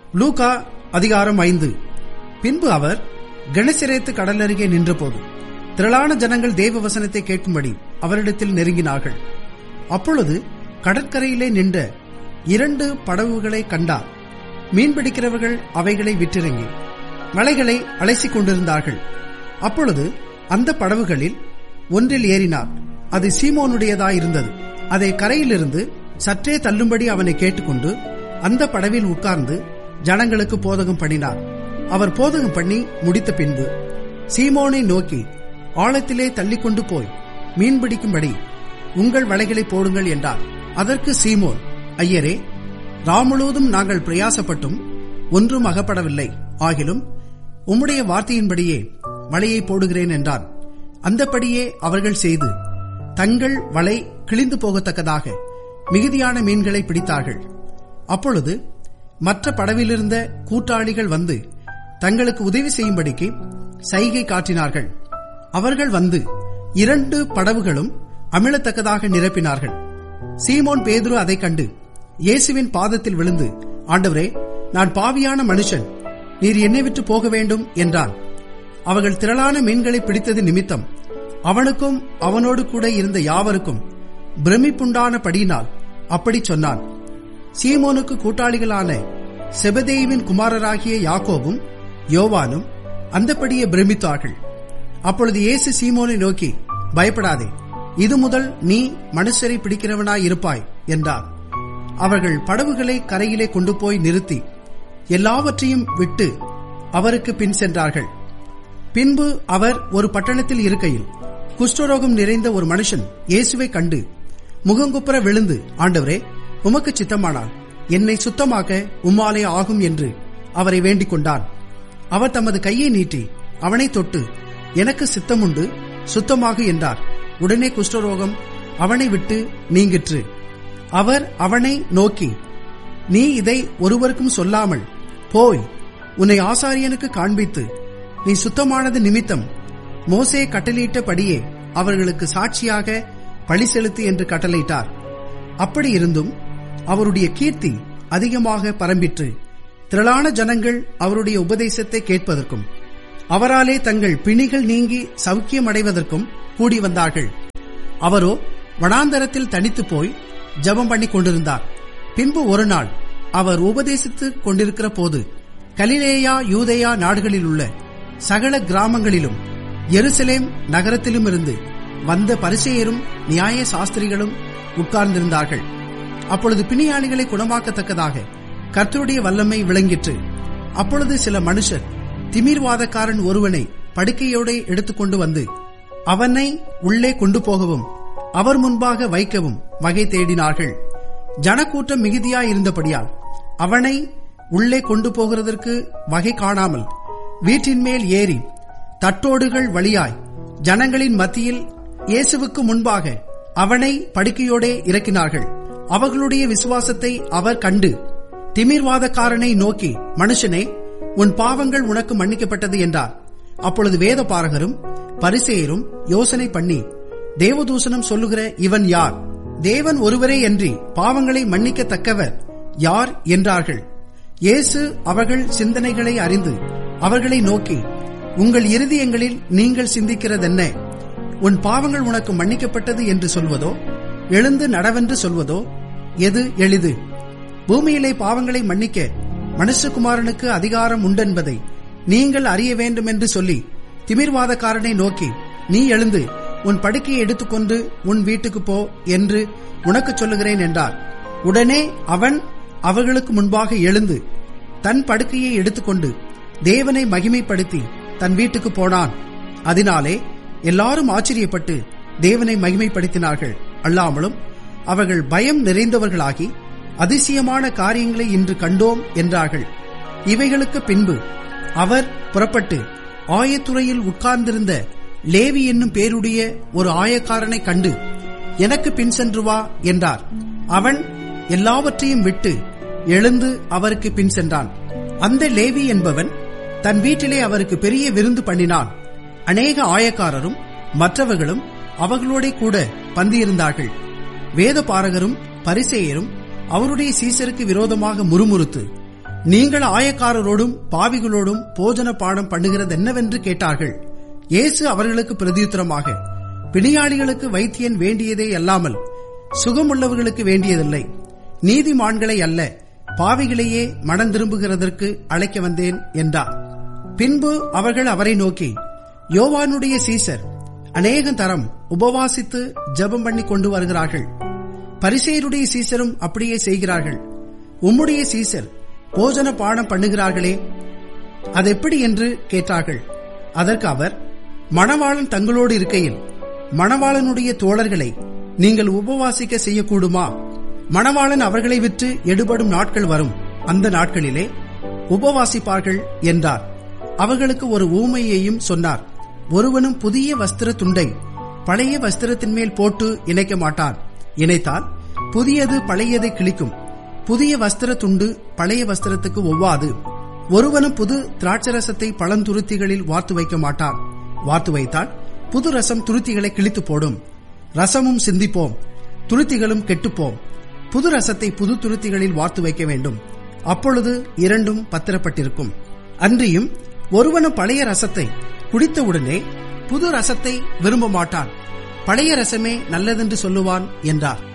Luca அதிகாரம் ஐந்து பின்பு அவர் கணசிரேத்து கடலருகே நின்றபோது திரளான ஜனங்கள் தேவ வசனத்தை கேட்கும்படி அவரிடத்தில் நெருங்கினார்கள் அப்பொழுது கடற்கரையிலே நின்ற இரண்டு படகுகளை கண்டார் மீன்பிடிக்கிறவர்கள் அவைகளை விட்டிறங்கி வலைகளை அலைசிக் கொண்டிருந்தார்கள் அப்பொழுது அந்த படகுகளில் ஒன்றில் ஏறினார் அது சீமோனுடையதாயிருந்தது அதை கரையிலிருந்து சற்றே தள்ளும்படி அவனை கேட்டுக்கொண்டு அந்த படவில் உட்கார்ந்து ஜனங்களுக்கு போதகம் பண்ணினார் அவர் போதகம் பண்ணி முடித்த பின்பு சீமோனை நோக்கி ஆழத்திலே தள்ளிக்கொண்டு போய் மீன் பிடிக்கும்படி உங்கள் வலைகளை போடுங்கள் என்றார் அதற்கு சீமோன் ஐயரே ராமுழுவதும் நாங்கள் பிரயாசப்பட்டும் ஒன்றும் அகப்படவில்லை ஆகிலும் உம்முடைய வார்த்தையின்படியே வலையை போடுகிறேன் என்றான் அந்தபடியே அவர்கள் செய்து தங்கள் வலை கிழிந்து போகத்தக்கதாக மிகுதியான மீன்களை பிடித்தார்கள் அப்பொழுது மற்ற படவிலிருந்த கூட்டாளிகள் வந்து தங்களுக்கு உதவி செய்யும்படிக்கு சைகை காட்டினார்கள் அவர்கள் வந்து இரண்டு படவுகளும் அமிழத்தக்கதாக நிரப்பினார்கள் சீமோன் பேதுரு அதைக் கண்டு இயேசுவின் பாதத்தில் விழுந்து ஆண்டவரே நான் பாவியான மனுஷன் நீர் என்னை விட்டு போக வேண்டும் என்றான் அவர்கள் திரளான மீன்களை பிடித்தது நிமித்தம் அவனுக்கும் அவனோடு கூட இருந்த யாவருக்கும் பிரமிப்புண்டானபடியினால் அப்படி சொன்னான் சீமோனுக்கு கூட்டாளிகளான செபதேவின் குமாரராகிய யாக்கோபும் யோவானும் அந்தபடியே பிரமித்தார்கள் அப்பொழுது இயேசு சீமோனை நோக்கி பயப்படாதே இது முதல் நீ மனுஷரை பிடிக்கிறவனாய் இருப்பாய் என்றார் அவர்கள் படவுகளை கரையிலே கொண்டு போய் நிறுத்தி எல்லாவற்றையும் விட்டு அவருக்கு பின் சென்றார்கள் பின்பு அவர் ஒரு பட்டணத்தில் இருக்கையில் குஷ்டரோகம் நிறைந்த ஒரு மனுஷன் இயேசுவை கண்டு முகங்குப்புற விழுந்து ஆண்டவரே உமக்கு சித்தமானால் என்னை சுத்தமாக்க உம்மாலே ஆகும் என்று அவரை வேண்டிக் கொண்டான் அவர் தமது கையை நீட்டி அவனை தொட்டு எனக்கு சித்தமுண்டு சுத்தமாக என்றார் உடனே குஷ்டரோகம் அவனை விட்டு நீங்கிற்று அவர் அவனை நோக்கி நீ இதை ஒருவருக்கும் சொல்லாமல் போய் உன்னை ஆசாரியனுக்கு காண்பித்து நீ சுத்தமானது நிமித்தம் மோசே கட்டளையிட்டபடியே அவர்களுக்கு சாட்சியாக பழி செலுத்து என்று கட்டளையிட்டார் அப்படி இருந்தும் அவருடைய கீர்த்தி அதிகமாக பரம்பிற்று திரளான ஜனங்கள் அவருடைய உபதேசத்தை கேட்பதற்கும் அவராலே தங்கள் பிணிகள் நீங்கி சௌக்கியமடைவதற்கும் கூடி வந்தார்கள் அவரோ வனாந்தரத்தில் தனித்து போய் ஜபம் பண்ணி கொண்டிருந்தார் பின்பு ஒரு நாள் அவர் உபதேசித்துக் கொண்டிருக்கிற போது கலிலேயா யூதேயா நாடுகளில் உள்ள சகல கிராமங்களிலும் எருசலேம் நகரத்திலும் இருந்து வந்த பரிசெயரும் நியாய சாஸ்திரிகளும் உட்கார்ந்திருந்தார்கள் அப்பொழுது பிணியாளிகளை குணமாக்கத்தக்கதாக கர்த்தருடைய வல்லமை விளங்கிற்று அப்பொழுது சில மனுஷர் திமிர்வாதக்காரன் ஒருவனை படுக்கையோட எடுத்துக்கொண்டு வந்து அவனை உள்ளே கொண்டு போகவும் அவர் முன்பாக வைக்கவும் வகை தேடினார்கள் ஜனக்கூட்டம் மிகுதியாயிருந்தபடியால் அவனை உள்ளே கொண்டு போகிறதற்கு வகை காணாமல் வீட்டின் மேல் ஏறி தட்டோடுகள் வழியாய் ஜனங்களின் மத்தியில் இயேசுவுக்கு முன்பாக அவனை படுக்கையோடே இறக்கினார்கள் அவர்களுடைய விசுவாசத்தை அவர் கண்டு திமிர்வாதக்காரனை நோக்கி மனுஷனே உன் பாவங்கள் உனக்கு மன்னிக்கப்பட்டது என்றார் அப்பொழுது வேத பாரகரும் பரிசெயரும் யோசனை பண்ணி தேவதூசனம் சொல்லுகிற இவன் யார் தேவன் ஒருவரே அன்றி பாவங்களை மன்னிக்கத்தக்கவர் யார் என்றார்கள் இயேசு அவர்கள் சிந்தனைகளை அறிந்து அவர்களை நோக்கி உங்கள் இருதயங்களில் நீங்கள் சிந்திக்கிறதென்ன உன் பாவங்கள் உனக்கு மன்னிக்கப்பட்டது என்று சொல்வதோ எழுந்து நடவென்று சொல்வதோ எது எளிது பூமியிலே பாவங்களை மன்னிக்க மனுஷகுமாரனுக்கு அதிகாரம் உண்டென்பதை நீங்கள் அறிய வேண்டும் என்று சொல்லி திமிர்வாதக்காரனை நோக்கி நீ எழுந்து உன் படுக்கையை எடுத்துக்கொண்டு உன் வீட்டுக்கு போ என்று உனக்கு சொல்லுகிறேன் என்றார் உடனே அவன் அவர்களுக்கு முன்பாக எழுந்து தன் படுக்கையை எடுத்துக்கொண்டு தேவனை மகிமைப்படுத்தி தன் வீட்டுக்கு போனான் அதனாலே எல்லாரும் ஆச்சரியப்பட்டு தேவனை மகிமைப்படுத்தினார்கள் அல்லாமலும் அவர்கள் பயம் நிறைந்தவர்களாகி அதிசயமான காரியங்களை இன்று கண்டோம் என்றார்கள் இவைகளுக்கு பின்பு அவர் புறப்பட்டு ஆயத்துறையில் உட்கார்ந்திருந்த லேவி என்னும் பேருடைய ஒரு ஆயக்காரனை கண்டு எனக்கு பின் சென்று வா என்றார் அவன் எல்லாவற்றையும் விட்டு எழுந்து அவருக்கு பின் சென்றான் அந்த லேவி என்பவன் தன் வீட்டிலே அவருக்கு பெரிய விருந்து பண்ணினான் அநேக ஆயக்காரரும் மற்றவர்களும் அவர்களோட கூட பந்தியிருந்தார்கள் வேத பாரகரும் பரிசேயரும் அவருடைய சீசருக்கு விரோதமாக முறுமுறுத்து நீங்கள் ஆயக்காரரோடும் பாவிகளோடும் போஜன பானம் பண்ணுகிறது என்னவென்று கேட்டார்கள் இயேசு அவர்களுக்கு பிரதியுத்தரமாக பிணியாளிகளுக்கு வைத்தியன் வேண்டியதே அல்லாமல் சுகமுள்ளவர்களுக்கு வேண்டியதில்லை நீதிமான்களை அல்ல பாவிகளையே மனம் திரும்புகிறதற்கு அழைக்க வந்தேன் என்றார் பின்பு அவர்கள் அவரை நோக்கி யோவானுடைய சீசர் அநேக தரம் உபவாசித்து ஜெபம் பண்ணி கொண்டு வருகிறார்கள் பரிசேயருடைய சீசரும் அப்படியே செய்கிறார்கள் உம்முடைய சீசர் போஜன பானம் பண்ணுகிறார்களே அது எப்படி என்று கேட்டார்கள் அதற்கு அவர் மணவாளன் தங்களோடு இருக்கையில் மணவாளனுடைய தோழர்களை நீங்கள் உபவாசிக்க செய்யக்கூடுமா மணவாளன் அவர்களை விற்று எடுபடும் நாட்கள் வரும் அந்த நாட்களிலே உபவாசிப்பார்கள் என்றார் அவர்களுக்கு ஒரு ஊமையையும் சொன்னார் ஒருவனும் புதிய வஸ்திர துண்டை பழைய வஸ்திரத்தின் மேல் போட்டு இணைக்க மாட்டான் இணைத்தால் புதியது பழையதை கிழிக்கும் புதிய வஸ்திர துண்டு பழைய வஸ்திரத்துக்கு ஒவ்வாது ஒருவனும் புது திராட்சரசத்தை பழந்துருத்திகளில் வார்த்து வைக்க மாட்டான் வார்த்து வைத்தால் புது ரசம் துருத்திகளை கிழித்து போடும் ரசமும் சிந்திப்போம் துருத்திகளும் கெட்டுப்போம் புது ரசத்தை புது துருத்திகளில் வார்த்து வைக்க வேண்டும் அப்பொழுது இரண்டும் பத்திரப்பட்டிருக்கும் அன்றியும் ஒருவனும் பழைய ரசத்தை குடித்தவுடனே புது ரசத்தை விரும்ப மாட்டான் பழைய ரசமே நல்லதென்று சொல்லுவான் என்றார்